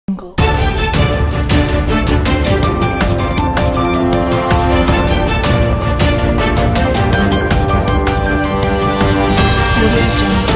jungle. Audio jungle.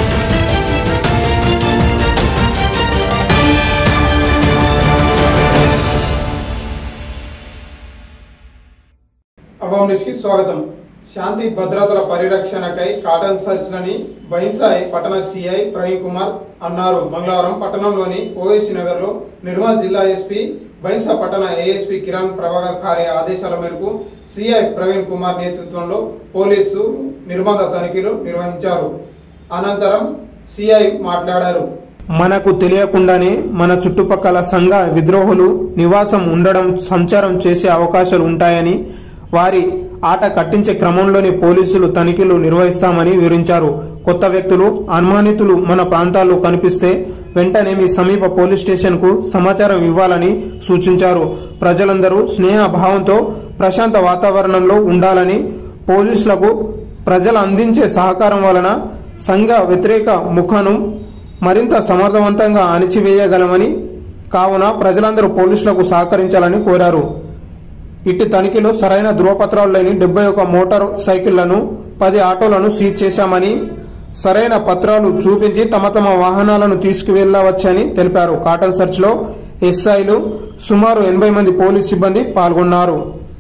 Awaam news కి స్వాగతం శాంతి భద్రతల పరిరక్షణకై కాటన్ సర్చ్లని బైన్సాయ్ పట్టణ సిఐ ప్రవీణ్ కుమార్ అన్నారు మంగళవారం పట్టణంలోని ఓఎస్సీ నగర్ లో నిర్మల్ జిల్లా ఎస్పీ బైన్సా పట్టణ ఏఎస్పీ కిరణ్ ప్రభాకర్ ఖారే ఆదేశాల మేరకు సిఐ ప్రవీణ్ కుమార్ నేతృత్వంలో పోలీసు నిర్బంధ తనిఖీలు నిర్వహించారు అనంతరం సిఐ మాట్లాడారు మనకు తెలియకుండానే మన చుట్టుపక్కల సంఘ విద్రోహులు నివాసం ఉండడం సంచారం చేసే అవకాశాలు ఉంటాయని వారి ఆట కట్టించే క్రమంలోనే పోలీసులు తనిఖీలు నిర్వహిస్తామని వివరించారు కొత్త వ్యక్తులు అనుమానితులు మన ప్రాంతాల్లో కనిపిస్తే వెంటనే మీ సమీప పోలీస్ స్టేషన్ కు సమాచారం ఇవ్వాలని సూచించారు ప్రజలందరూ స్నేహ భావంతో ప్రశాంత వాతావరణంలో ఉండాలని పోలీసులకు ప్రజలు అందించే సహకారం వలన సంఘ వ్యతిరేక ముఖను మరింత సమర్థవంతంగా అణిచివేయగలమని కావున ప్రజలందరూ పోలీసులకు సహకరించాలని కోరారు ఇట్టి తనిఖీలో సరైన ధృవపత్రాలు లేని డెబ్బై ఒక మోటార్ సైకిళ్లను పది ఆటోలను సీజ్ చేశామని సరైన పత్రాలు చూపించి తమ తమ వాహనాలను తీసుకువెళ్లవచ్చని తెలిపారు కాటన్ సెర్చ్ లో ఎస్ఐలు సుమారు ఎనభై మంది పోలీస్ సిబ్బంది పాల్గొన్నారు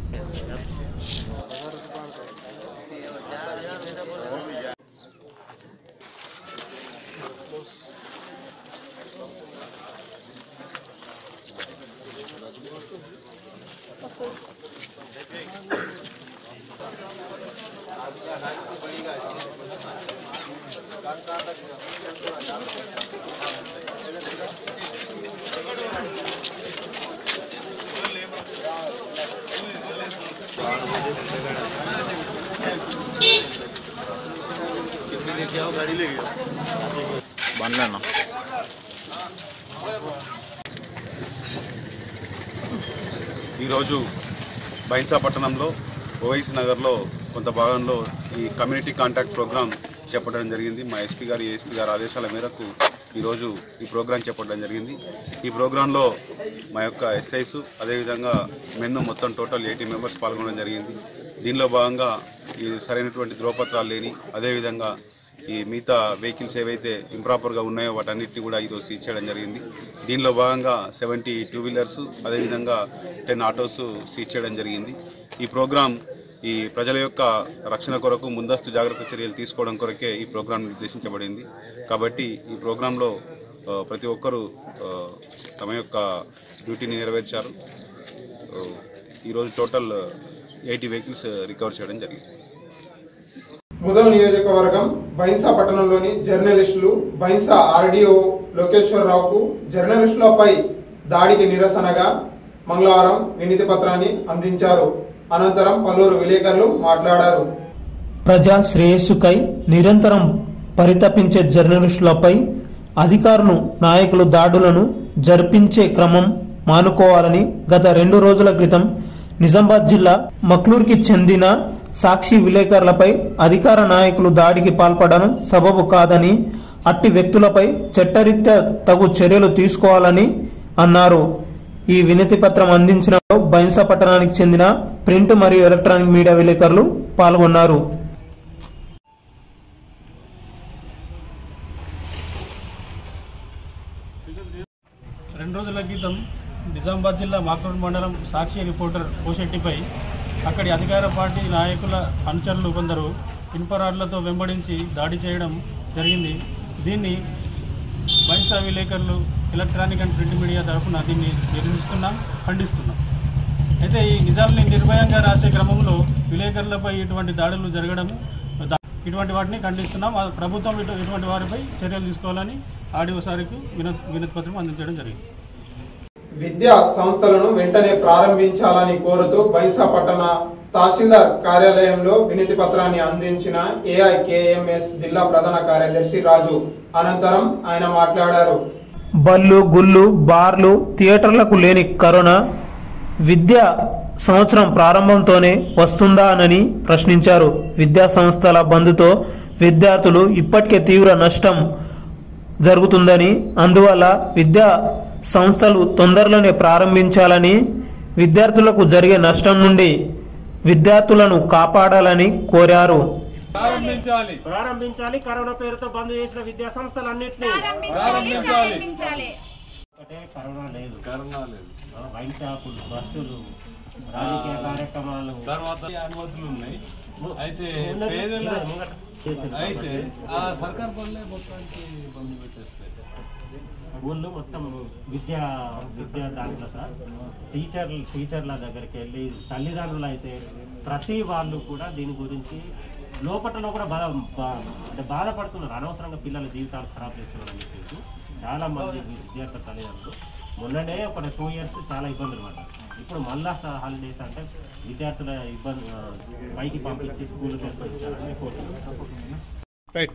బండ్లన్న ఈరోజు బైన్సా పట్టణంలో ఓవైసీ నగర్లో కొంత భాగంలో ఈ కమ్యూనిటీ కాంటాక్ట్ ప్రోగ్రాం చేపట్టడం జరిగింది మా ఎస్పీ గారు ఏఎస్పీ గారి ఆదేశాల మేరకు ఈరోజు ఈ ప్రోగ్రాం చేపట్టడం జరిగింది ఈ ప్రోగ్రాంలో మా యొక్క ఎస్ఐస్ అదేవిధంగా మెన్ను మొత్తం టోటల్ ఎయిటీ మెంబర్స్ పాల్గొనడం జరిగింది దీనిలో భాగంగా ఈ సరైనటువంటి ధ్రువపత్రాలు లేని అదేవిధంగా ఈ మిగతా వెహికల్స్ ఏవైతే ఇంప్రాపర్గా ఉన్నాయో వాటన్నిటిని కూడా ఈరోజు సీజ్ చేయడం జరిగింది దీనిలో భాగంగా సెవెంటీ టూ వీలర్స్ అదేవిధంగా టెన్ ఆటోస్ సీజ్ చేయడం జరిగింది ఈ ప్రోగ్రాం ఈ ప్రజల యొక్క రక్షణ కొరకు ముందస్తు జాగ్రత్త చర్యలు తీసుకోవడం కొరకే ఈ ప్రోగ్రాం నిర్దేశించబడింది కాబట్టి ఈ ప్రోగ్రాంలో ఆ, ప్రతి ఒక్కరూ ఆ, తమ యొక్క డ్యూటీని నెరవేర్చారు ఆ, ఈరోజు టోటల్ ఎయిటీ వెహికల్స్ రికవర్ చేయడం జరిగింది ముదం నియోజకవర్గం బైన్సా పట్టణంలోని జర్నలిస్టులు బైన్సా ఆర్డీఓ లోకేశ్వరరావుకు జర్నలిస్టులపై దాడికి నిరసనగా మంగళవారం వినతి పత్రాన్ని అందించారు అనంతరం పలువురు విలేకరులు మాట్లాడారు ప్రజా శ్రేయస్సుకై నిరంతరం పరితపించే జర్నలిస్టులపై అధికారులు నాయకులు దాడులను జరిపించే క్రమం మానుకోవాలని గత రెండు రోజుల క్రితం నిజామాబాద్ జిల్లా మక్లూర్కి చెందిన సాక్షి విలేకరులపై అధికార నాయకులు దాడికి పాల్పడడం సబబు కాదని అట్టి వ్యక్తులపై చట్టరీత్యా తగు చర్యలు తీసుకోవాలని అన్నారు ఈ వినతి పత్రం అందించిన బైన్సా పట్టణానికి చెందిన ప్రింట్ మరియు ఎలక్ట్రానిక్ మీడియా విలేకరులు పాల్గొన్నారు రెండు రోజుల క్రితం నిజామాబాద్ జిల్లా మాకూరు మండలం సాక్షి రిపోర్టర్ పోషెట్టిపై అక్కడి అధికార పార్టీ నాయకుల అనుచరులు కొందరు ఇనుపరాడ్లతో వెంబడించి దాడి చేయడం జరిగింది దీన్ని బైసా విలేకరులు ఎలక్ట్రానిక్ అండ్ ప్రింట్ మీడియా తరఫున దీన్ని నిర్మిస్తున్నాం ఖండిస్తున్నాం అయితే ఈ నిజాలని నిర్భయంగా రాసే క్రమంలో విలేకరులపై ఇటువంటి దాడులు జరగడం దా- ఇటువంటి వాటిని ఖండిస్తున్నాం ఆ ప్రభుత్వం ఇటు ఇటువంటి వారిపై చర్యలు తీసుకోవాలని ఆడియో సారికి వినతి వినతి పత్రం అందించడం జరిగింది విద్యా సంస్థలను వెంటనే ప్రారంభించాలని కోరుతూ బైసా పట్టణ తహసీల్దార్ కార్యాలయంలో వినతి పత్రాన్ని అందించిన ఏఐకేఎంఎస్ జిల్లా ప్రధాన కార్యదర్శి రాజు అనంతరం ఆయన మాట్లాడారు బళ్ళు గుళ్ళు బార్లు థియేటర్లకు లేని కరోనా విద్యా సంవత్సరం ప్రారంభంతోనే వస్తుందా అని ప్రశ్నించారు విద్యా సంస్థల బంద్తో విద్యార్థులు ఇప్పటికే తీవ్ర నష్టం జరుగుతుందని అందువల్ల విద్యా సంస్థలు తొందరలోనే ప్రారంభించాలని విద్యార్థులకు జరిగే నష్టం నుండి విద్యార్థులను కాపాడాలని కోరారు ప్రారంభించాలి ప్రారంభించాలి కరోనా పేరుతో బంద్ చేసిన విద్యా సంస్థలన్నింటినీ ప్రారంభించాలి ఒకటే కరోనా లేదు కరోనా లేదు ఆ, వైన్ షాపులు బస్సులు రాజకీయ కార్యక్రమాలు తర్వాత అనుమతులు ఉన్నాయి అయితే ముందట- పేదల ముంగట చేసింది అయితే కాబట్టి ఆ సర్కార్ పనులే మొత్తానికి బంద్ పెట్టేస్తాయి ఊళ్ళో మొత్తం విద్యా విద్యా దాంట్లో సార్ టీచర్లు టీచర్ల దగ్గరికి వెళ్ళి తల్లిదండ్రులు అయితే ప్రతి వాళ్ళు కూడా దీని గురించి లోపటలో కూడా బాధ బా- అంటే బాధపడుతున్నారు అనవసరంగా పిల్లల జీవితాలు ఖరాబ్ చేస్తున్నారు అని చెప్పేసి చాలా మంది విద్యార్థుల తల్లిదండ్రులు మొన్ననే ఒక టూ ఇయర్స్ చాలా ఇబ్బందులు పడ్డారు ఇప్పుడు మళ్ళా హాలిడేస్ అంటే విద్యార్థుల ఇబ్బంది ఆ, పైకి పంపించి స్కూల్కి పంపించాలని కోరుతున్నాను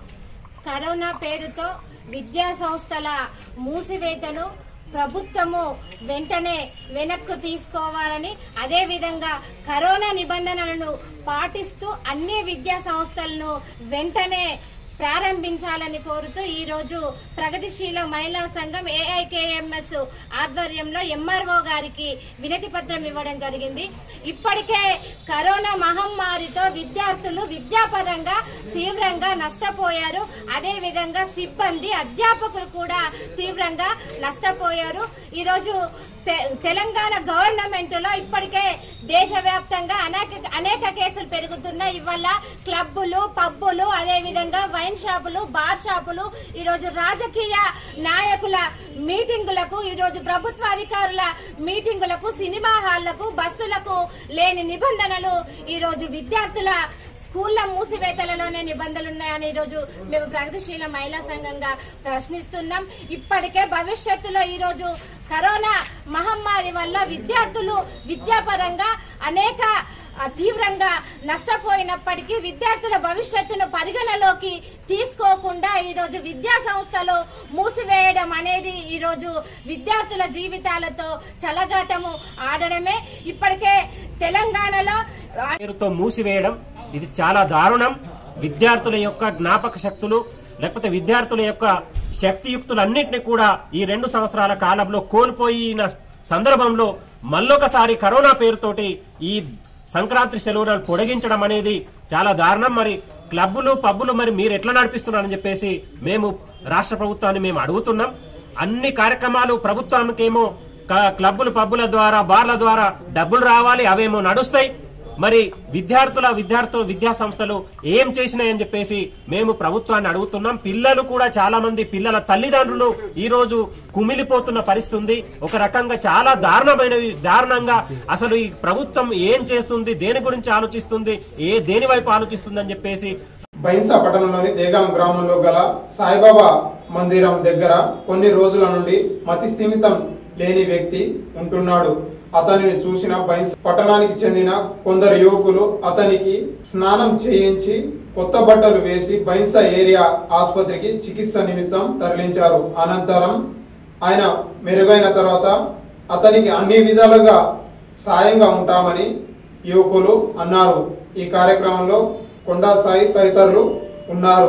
కరోనా పేరుతో విద్యా సంస్థల మూసివేతను ప్రభుత్వము వెంటనే వెనక్కు తీసుకోవాలని అదేవిధంగా కరోనా నిబంధనలను పాటిస్తూ అన్ని విద్యా సంస్థలను వెంటనే ప్రారంభించాలని కోరుతూ ఈ రోజు ప్రగతిశీల మహిళా సంఘం ఏఐకేఎంఎస్ ఆధ్వర్యంలో ఎంఆర్ఓ గారికి వినతి పత్రం ఇవ్వడం జరిగింది ఇప్పటికే కరోనా మహమ్మారితో విద్యార్థులు విద్యాపరంగా తీవ్రంగా నష్టపోయారు అదే విధంగా సిబ్బంది అధ్యాపకులు కూడా తీవ్రంగా నష్టపోయారు ఈరోజు తె- తెలంగాణ గవర్నమెంట్ లో ఇప్పటికే దేశవ్యాప్తంగా అనేక అనేక కేసులు పెరుగుతున్నాయి ఇవల్ల క్లబ్బులు పబ్బులు అదే విధంగా వైన్ షాపులు బార్ షాపులు ఈరోజు రాజకీయ నాయకుల మీటింగులకు ఈరోజు ప్రభుత్వ అధికారుల మీటింగులకు సినిమా హాళ్లకు బస్సులకు లేని నిబంధనలు ఈరోజు విద్యార్థుల స్కూళ్ల మూసివేతలలోనే నిబంధనలు ఉన్నాయని ఈరోజు మేము ప్రగతిశీల మహిళా సంఘంగా ప్రశ్నిస్తున్నాం ఇప్పటికే భవిష్యత్తులో ఈరోజు కరోనా మహమ్మారి వల్ల విద్యార్థులు విద్యాపరంగా అనేక ఆ, తీవ్రంగా నష్టపోయినప్పటికీ విద్యార్థుల భవిష్యత్తును పరిగణలోకి తీసుకోకుండా ఈరోజు విద్యా సంస్థలు మూసివేయడం అనేది ఈరోజు విద్యార్థుల జీవితాలతో చలగాటము ఆడడమే ఇప్పటికే తెలంగాణలో ఆ, పేరుతో మూసివేయడం ఇది చాలా దారుణం విద్యార్థుల యొక్క జ్ఞాపక శక్తులు లేకపోతే విద్యార్థుల యొక్క శక్తియుక్తులన్నింటినీ కూడా ఈ రెండు సంవత్సరాల కాలంలో కోల్పోయిన సందర్భంలో మళ్ళొకసారి కరోనా పేరుతోటి ఈ సంక్రాంతి సెలవులను పొడిగించడం అనేది చాలా దారుణం మరి క్లబ్బులు పబ్బులు మరి మీరు ఎట్లా నడిపిస్తున్నారని చెప్పేసి మేము రాష్ట్ర ప్రభుత్వాన్ని మేము అడుగుతున్నాం అన్ని కార్యక్రమాలు ప్రభుత్వానికేమో క- క్లబ్బులు పబ్బుల ద్వారా బార్ల ద్వారా డబ్బులు రావాలి అవేమో నడుస్తాయి మరి విద్యార్థుల విద్యార్థుల విద్యా సంస్థలు ఏం చేసినాయని చెప్పేసి మేము ప్రభుత్వాన్ని అడుగుతున్నాం పిల్లలు కూడా చాలా మంది పిల్లల తల్లిదండ్రులు ఈ రోజు కుమిలిపోతున్న పరిస్థితి ఉంది ఒక రకంగా చాలా దారుణమైనవి దారుణంగా అసలు ఈ ప్రభుత్వం ఏం చేస్తుంది దేని గురించి ఆలోచిస్తుంది ఏ దేని వైపు ఆలోచిస్తుంది అని చెప్పేసి బైన్సా పట్టణంలోని దేగాం గ్రామంలో గల సాయిబాబా మందిరం దగ్గర కొన్ని రోజుల నుండి మతి స్థిమితం లేని వ్యక్తి ఉంటున్నాడు అతనిని చూసిన బైన్స్ పట్టణానికి చెందిన కొందరు యువకులు అతనికి స్నానం చేయించి కొత్త బట్టలు వేసి బైన్సా ఏరియా ఆసుపత్రికి చికిత్స నిమిత్తం తరలించారు అనంతరం ఆయన మెరుగైన తర్వాత అతనికి అన్ని విధాలుగా సాయంగా ఉంటామని యువకులు అన్నారు ఈ కార్యక్రమంలో కొండా సాయి తదితరులు ఉన్నారు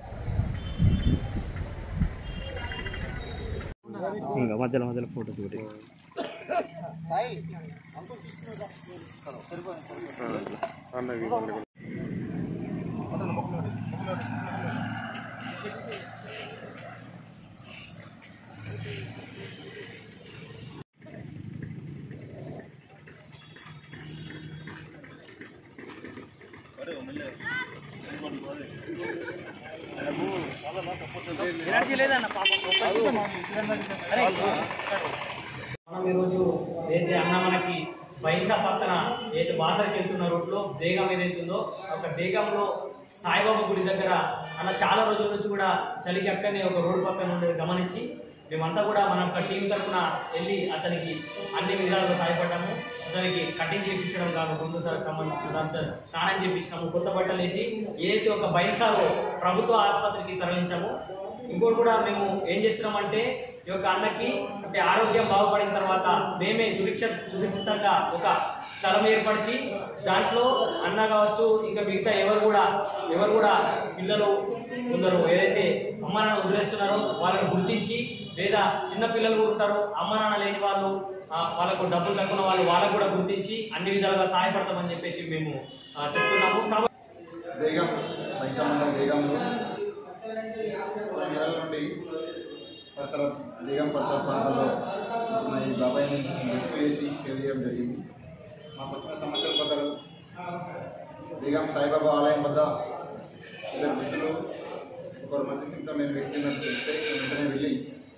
మనం ఈరోజు ఏదైతే అన్న మనకి బైసా పక్కన ఏదైతే బాసరికి వెళ్తున్న రూట్లో దేగం ఏదైతే ఉందో ఒక దేగంలో సాయిబాబా గుడి దగ్గర అన్న చాలా రోజుల నుంచి కూడా చలికి అక్కనే ఒక రోడ్డు పక్కన ఉండేది గమనించి మేమంతా కూడా మన యొక్క టీం తరఫున వెళ్ళి అతనికి అన్ని విధాలుగా సహాయపడ్డాము అతనికి కటింగ్ చేయించడం కాదు ముందు సార్ సంబంధించినంత స్నానం చేయించినాము కొత్త బట్టలు వేసి ఏదైతే ఒక బైసాలో ప్రభుత్వ ఆసుపత్రికి తరలించామో ఇంకోటి కూడా మేము ఏం చేస్తున్నామంటే ఈ యొక్క అన్నకి అంటే ఆరోగ్యం బాగుపడిన తర్వాత మేమే సురక్ష సురక్షితంగా ఒక స్థలం ఏర్పరిచి దాంట్లో అన్న కావచ్చు ఇంకా మిగతా ఎవరు కూడా ఎవరు కూడా పిల్లలు కొందరు ఏదైతే అమ్మ నాన్న వదిలేస్తున్నారో వాళ్ళని గుర్తించి లేదా చిన్న పిల్లలు కూడా ఉంటారు అమ్మ నాన్న లేని వాళ్ళు ఆ, వాళ్ళకు డబ్బులు తక్కువ వాళ్ళు వాళ్ళకు కూడా గుర్తించి అన్ని విధాలుగా సహాయపడతామని చెప్పేసి మేము ఆ, చెప్తున్నాము కాబట్టి బేగం పైసామండల బేగంలో కొన్ని నెలల నుండి పరిసర బేగం పరిసర ప్రాంతాల్లో ఉన్న ఈ బాబాయ్ని రెస్క్యూ చేసి సేవ్ చేయడం జరిగింది మాకు వచ్చిన సమస్యల ప్రకారం బేగం సాయిబాబా ఆలయం వద్ద ఇద్దరు వ్యక్తులు ఒకరు మధ్య సింతం లేని వ్యక్తి ఉన్నట్టు తెలిస్తే నేను వెంటనే వెళ్ళి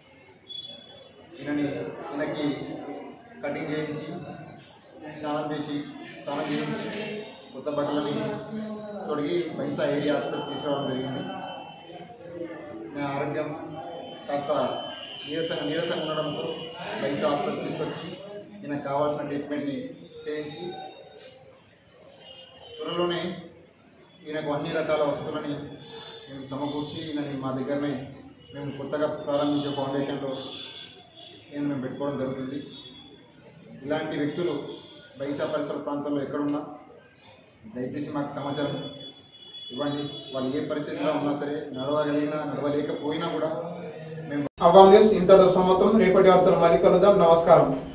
ఈయనని ఈయనకి కటింగ్ చేయించి స్నానం చేసి స్నానం చేయించి కొత్త బట్టలని తొడిగి బైసా ఏరియా హాస్పిటల్ తీసుకురావడం జరిగింది నా ఆరోగ్యం కాస్త నీరసంగా నీరసంగా ఉండడంతో బైసా హాస్పిటల్ తీసుకొచ్చి ఈయనకు కావాల్సిన ట్రీట్మెంట్ని చేయించి త్వరలోనే ఈయనకు అన్ని రకాల వసతులని మేము సమకూర్చి ఈయనని మా దగ్గరనే మేము కొత్తగా ప్రారంభించే ఫౌండేషన్లో నేను మేము పెట్టుకోవడం జరుగుతుంది ఇలాంటి వ్యక్తులు బైసా పరిసర ప్రాంతాల్లో ఎక్కడున్నా దయచేసి మాకు సమాచారం ఇవ్వండి వాళ్ళు ఏ పరిస్థితిలో ఉన్నా సరే నడవగలిగినా నడవలేకపోయినా కూడా మేము అవాం న్యూస్ ఇంతటితో సమాప్తం రేపటి వార్తలు మళ్ళీ కలుద్దాం నమస్కారం